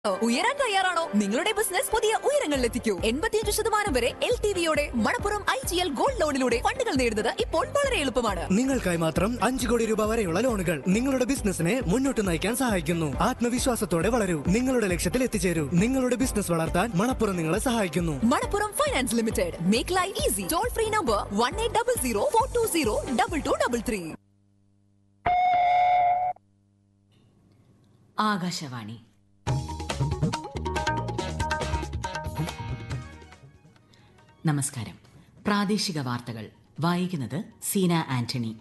ഉയരാൻ തയ്യാറാണോ നിങ്ങളുടെ ബിസിനസ് പുതിയ ഉയരങ്ങളിലെത്തിക്കൂ എൺപത്തിയഞ്ച് ശതമാനം വരെ എൽ ടി വിയോടെ Manappuram I G L gold ലോണിലൂടെ ഫണ്ടുകൾ നേടുന്നത് ഇപ്പോൾ വളരെ എളുപ്പമാണ് നിങ്ങൾക്കായി മാത്രം അഞ്ചു കോടി രൂപ വരെയുള്ള ലോണുകൾ നിങ്ങളുടെ ബിസിനസിനെ മുന്നോട്ട് നയിക്കാൻ സഹായിക്കുന്നു ആത്മവിശ്വാസത്തോടെ വളരൂ നിങ്ങളുടെ ലക്ഷ്യത്തിൽ എത്തിച്ചേരൂ നിങ്ങളുടെ ബിസിനസ് വളർത്താൻ മണപ്പുറം നിങ്ങളെ സഹായിക്കുന്നു Manappuram finance limited make life easy toll free number one eight double zero four two zero double two double three Akashvani നമസ്കാരം പ്രാദേശിക വാർത്തകൾ വായിക്കുന്നത് സീന ആന്റണി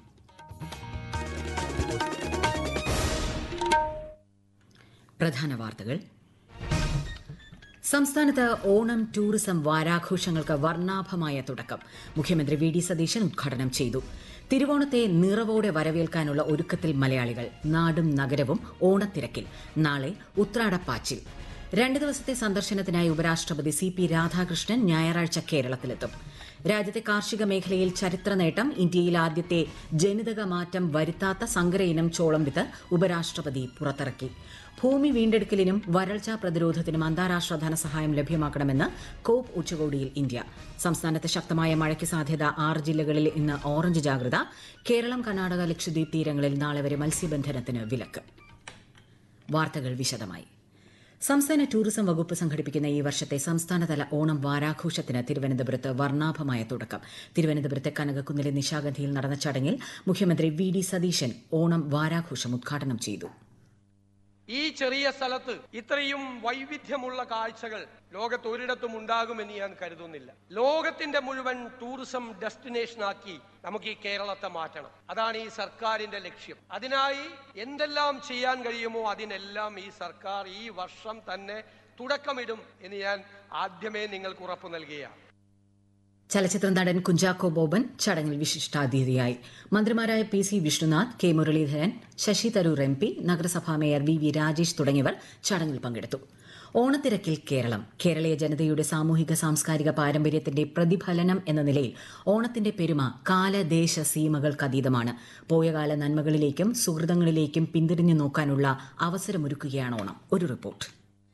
പ്രധാന വാർത്തകൾ സംസ്ഥാനത്ത് ഓണം ടൂറിസം വാരാഘോഷങ്ങൾക്ക് വർണ്ണാഭമായ തുടക്കം മുഖ്യമന്ത്രി വി ഡി സതീശൻ ഉദ്ഘാടനം ചെയ്തു തിരുവോണത്തെ നിറവോടെ വരവേൽക്കാനുള്ള ഒരുക്കത്തിൽ മലയാളികൾ നാടും നഗരവും ഓണത്തിരക്കിൽ നാളെ ഉത്രാടപ്പാച്ചിൽ രണ്ട് ദിവസത്തെ സന്ദർശനത്തിനായി ഉപരാഷ്ട്രപതി സി പി രാധാകൃഷ്ണൻ ഞായറാഴ്ച കേരളത്തിലെത്തും രാജ്യത്തെ കാർഷിക മേഖലയിൽ ചരിത്ര നേട്ടം ഇന്ത്യയിൽ ആദ്യത്തെ ജനിതക മാറ്റം വരുത്താത്ത സങ്കര ഇനം ചോളം വിത്ത് ഉപരാഷ്ട്രപതി പുറത്തിറക്കി ഭൂമി വീണ്ടെടുക്കലിനും വരൾച്ചാ പ്രതിരോധത്തിനും അന്താരാഷ്ട്ര ധനസഹായം ലഭ്യമാക്കണമെന്ന് കോപ്പ് ഉച്ചകോടിയിൽ ഇന്ത്യ സംസ്ഥാനത്ത് ശക്തമായ മഴയ്ക്ക് സാധ്യത ആറ് ജില്ലകളിൽ ഇന്ന് ഓറഞ്ച് ജാഗ്രത കേരളം കർണാടക ലക്ഷദ്വീപ് തീരങ്ങളിൽ നാളെ വരെ മത്സ്യബന്ധനത്തിന് വിലക്ക് വാർത്തകൾ വിശദമായി സംസ്ഥാന ടൂറിസം വകുപ്പ് സംഘടിപ്പിക്കുന്ന ഈ വർഷത്തെ സംസ്ഥാനതല ഓണം വാരാഘോഷത്തിന് തിരുവനന്തപുരത്ത് വർണ്ണാഭമായ തുടക്കം തിരുവനന്തപുരത്തെ കനകക്കുന്നിലെ നിശാഗന്ധിയിൽ നടന്ന ചടങ്ങിൽ മുഖ്യമന്ത്രി വി ഡി സതീശൻ ഓണം വാരാഘോഷം ഉദ്ഘാടനം ചെയ്തു ഈ ചെറിയ സ്ഥലത്ത് ഇത്രയും വൈവിധ്യമുള്ള കാഴ്ചകൾ ലോകത്ത് ഒരിടത്തും ഉണ്ടാകുമെന്ന് ഞാൻ കരുതുന്നില്ല ലോകത്തിന്റെ മുഴുവൻ ടൂറിസം ഡെസ്റ്റിനേഷൻ ആക്കി നമുക്ക് ഈ കേരളത്തെ മാറ്റണം അതാണ് ഈ സർക്കാരിന്റെ ലക്ഷ്യം അതിനായി എന്തെല്ലാം ചെയ്യാൻ കഴിയുമോ അതിനെല്ലാം ഈ സർക്കാർ ഈ വർഷം തന്നെ തുടക്കമിടും എന്ന് ഞാൻ ആദ്യമേ നിങ്ങൾക്ക് ഉറപ്പു നൽകുകയാണ് ചലച്ചിത്ര നടൻ കുഞ്ചാക്കോ ബോബൻ ചടങ്ങിൽ വിശിഷ്ടാതിഥിയായി മന്ത്രിമാരായ P C Vishnunath K Muraleedharan Shashi Tharoor M P നഗരസഭാ മേയർ വി വി രാജേഷ് തുടങ്ങിയവർ ചടങ്ങിൽ പങ്കെടുത്തു ഓണത്തിരക്കിൽ കേരളം കേരളീയ ജനതയുടെ സാമൂഹിക സാംസ്കാരിക പാരമ്പര്യത്തിന്റെ പ്രതിഫലനം എന്ന നിലയിൽ ഓണത്തിന്റെ പെരുമ കാലദേശ സീമകൾക്കതീതമാണ് പോയകാല നന്മകളിലേക്കും സുഹൃതങ്ങളിലേക്കും പിന്തിരിഞ്ഞു നോക്കാനുള്ള അവസരമൊരുക്കുകയാണ് ഓണം ഒരു റിപ്പോർട്ട്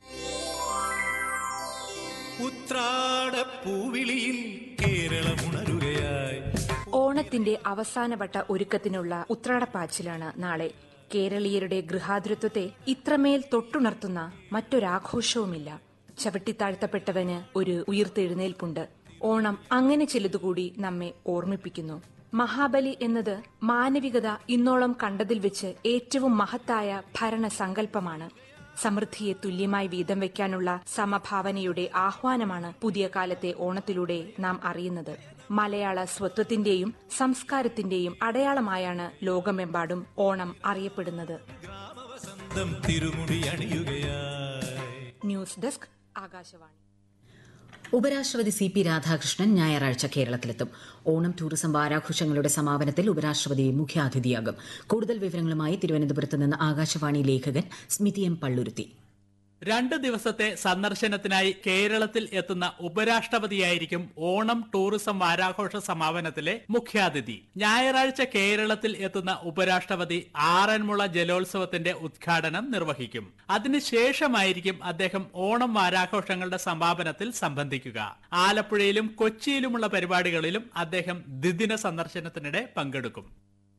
ഉത്രാടപ്പൂവിളിയിൽ കേരളമുണരുകയായി ഓണത്തിന്റെ അവസാനവട്ട ഒരുക്കത്തിനുള്ള ഉത്രാടപ്പാച്ചിലാണ് നാളെ കേരളീയരുടെ ഗൃഹാതുരത്വത്തെ ഇത്രമേൽ തൊട്ടുണർത്തുന്ന മറ്റൊരാഘോഷവുമില്ല ചവിട്ടിത്താഴ്ത്തപ്പെട്ടവന് ഒരു ഉയിർത്തെഴുന്നേൽപ്പുണ്ട് ഓണം അങ്ങനെ ചിലതുകൂടി നമ്മെ ഓർമ്മിപ്പിക്കുന്നു മഹാബലി എന്നത് മാനവികത ഇന്നോളം കണ്ടതിൽ വെച്ച് ഏറ്റവും മഹത്തായ ഭരണസങ്കല്പമാണ് സമൃദ്ധിയെ തുല്യമായി വീതം വയ്ക്കാനുള്ള സമഭാവനയുടെ ആഹ്വാനമാണ് പുതിയ കാലത്തെ ഓണത്തിലൂടെ നാം അറിയുന്നത് മലയാള സ്വത്വത്തിന്റെയും സംസ്കാരത്തിന്റെയും അടയാളമായാണ് ലോകമെമ്പാടും ഓണം അറിയപ്പെടുന്നത് ഗ്രാമവസന്തം തിരുമുടി അണിയുകയായി ന്യൂസ് ഡെസ്ക് ആകാശവാണി ഉപരാഷ്ട്രപതി സി പി രാധാകൃഷ്ണൻ ഞായറാഴ്ച കേരളത്തിലെത്തും ഓണം ടൂറിസം വാരാഘോഷങ്ങളുടെ സമാപനത്തിൽ ഉപരാഷ്ട്രപതി മുഖ്യാതിഥിയാകും കൂടുതൽ വിവരങ്ങളുമായി തിരുവനന്തപുരത്ത് നിന്ന് ആകാശവാണി ലേഖകൻ സ്മിതി എം പള്ളുരുത്തി രണ്ട് ദിവസത്തെ സന്ദർശനത്തിനായി കേരളത്തിൽ എത്തുന്ന ഉപരാഷ്ട്രപതിയായിരിക്കും ഓണം ടൂറിസം വാരാഘോഷ സമാപനത്തിലെ മുഖ്യാതിഥി ഞായറാഴ്ച കേരളത്തിൽ എത്തുന്ന ഉപരാഷ്ട്രപതി ആറന്മുള ജലോത്സവത്തിന്റെ ഉദ്ഘാടനം നിർവഹിക്കും അതിനുശേഷമായിരിക്കും അദ്ദേഹം ഓണം വാരാഘോഷങ്ങളുടെ സമാപനത്തിൽ സംബന്ധിക്കുക ആലപ്പുഴയിലും കൊച്ചിയിലുമുള്ള പരിപാടികളിലും അദ്ദേഹം ദ്വിദിന സന്ദർശനത്തിനിടെ പങ്കെടുക്കും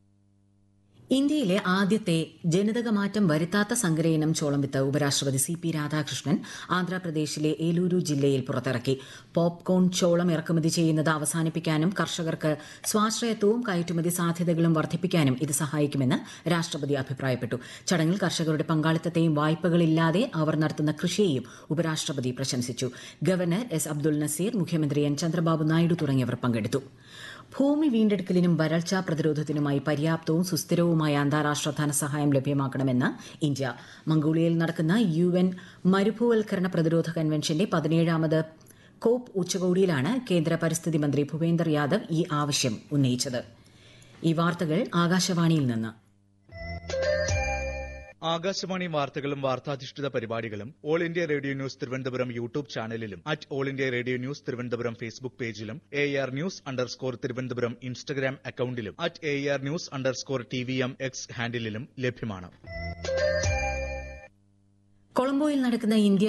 ഇന്ത്യയിലെ ആദ്യത്തെ ജനിതക മാറ്റം വരുത്താത്ത സങ്കരയിനം ചോളം വിത്ത് ഉപരാഷ്ട്രപതി സി പി രാധാകൃഷ്ണൻ ആന്ധ്രാപ്രദേശിലെ ഏലൂരു ജില്ലയിൽ പുറത്തിറക്കി പോപ്കോൺ ചോളം ഇറക്കുമതി ചെയ്യുന്നത് അവസാനിപ്പിക്കാനും കർഷകർക്ക് സ്വാശ്രയത്വവും കയറ്റുമതി സാധ്യതകളും വർദ്ധിപ്പിക്കാനും ഇത് സഹായിക്കുമെന്ന് രാഷ്ട്രപതി അഭിപ്രായപ്പെട്ടു ചടങ്ങിൽ കർഷകരുടെ പങ്കാളിത്തത്തെയും വായ്പകളില്ലാതെ അവർ നടത്തുന്ന കൃഷിയെയും ഉപരാഷ്ട്രപതി പ്രശംസിച്ചു ഗവർണർ എസ് അബ്ദുൽ നസീർ മുഖ്യമന്ത്രി എൻ ചന്ദ്രബാബു നായിഡു തുടങ്ങിയവർ പങ്കെടുത്തു ഭൂമി വീണ്ടെടുക്കലിനും വരൾച്ചാ പ്രതിരോധത്തിനുമായി പര്യാപ്തവും സുസ്ഥിരവുമായ അന്താരാഷ്ട്ര ധനസഹായം ലഭ്യമാക്കണമെന്ന് ഇന്ത്യ മംഗോളിയയിൽ നടക്കുന്ന യു എൻ മരുഭൂവൽക്കരണ പ്രതിരോധ കൺവെൻഷന്റെ പതിനേഴാമത് കോപ്പ് ഉച്ചകോടിയിലാണ് കേന്ദ്ര പരിസ്ഥിതി മന്ത്രി ഭൂപേന്ദർ യാദവ് ഈ ആവശ്യം ഉന്നയിച്ചത് ഈ വാർത്തകൾ ആകാശവാണിയിൽ നിന്ന് ആകാശവാണി വാർത്തകളും വാർത്താധിഷ്ഠിത പരിപാടികളും all India radio news Thiruvananthapuram YouTube ചാനലിലും at all India radio news Thiruvananthapuram Facebook പേജിലും A R news underscore Thiruvananthapuram Instagram അക്കൌണ്ടിലും at A R news underscore T V M X ഹാൻഡിലും ലഭ്യമാണ് കൊളംബോ കൊളംബോയിൽ നടക്കുന്ന ഇന്ത്യ